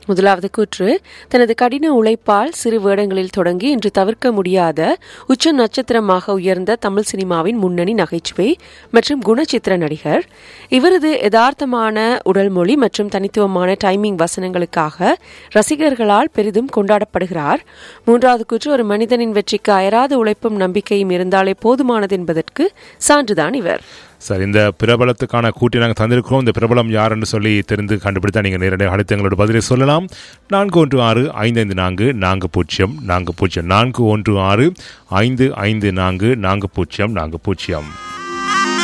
முதலாவது கூற்று தனது கடின உழைப்பால் சிறு வேடங்களில் தொடங்கி இன்று தவிர்க்க முடியாத உச்ச நட்சத்திரமாக உயர்ந்த தமிழ் சினிமாவின் முன்னணி நகைச்சுவை மற்றும் குணச்சித்திர நடிகர் இவரது யதார்த்தமான உடல் மொழி மற்றும் தனித்துவமான டைமிங் வசனங்களுக்காக ரசிகர்களால் பெரிதும் கொண்டாடப்படுகிறார் மூன்றாவது கூற்று ஒரு மனிதனின் வெற்றிக்கு அயராத உழைப்பும் நம்பிக்கையும் இருந்தாலே போதுமானது என்பதற்கு சான்றுதான் இவர் சரி இந்த பிரபலத்துக்கான கூட்டி நாங்கள் தந்திருக்கிறோம் இந்த பிரபலம் யார் என்று சொல்லி தெரிந்து கண்டுபிடித்தா நீங்கள் நேரடியாக அழைத்து எங்களோட பதிலை சொல்லலாம் நான்கு ஒன்று ஆறு ஐந்து ஐந்து நான்கு நான்கு பூஜ்ஜியம் நான்கு பூஜ்ஜியம் நான்கு ஒன்று ஆறு ஐந்து ஐந்து நான்கு நான்கு பூஜ்ஜியம் நான்கு பூஜ்ஜியம்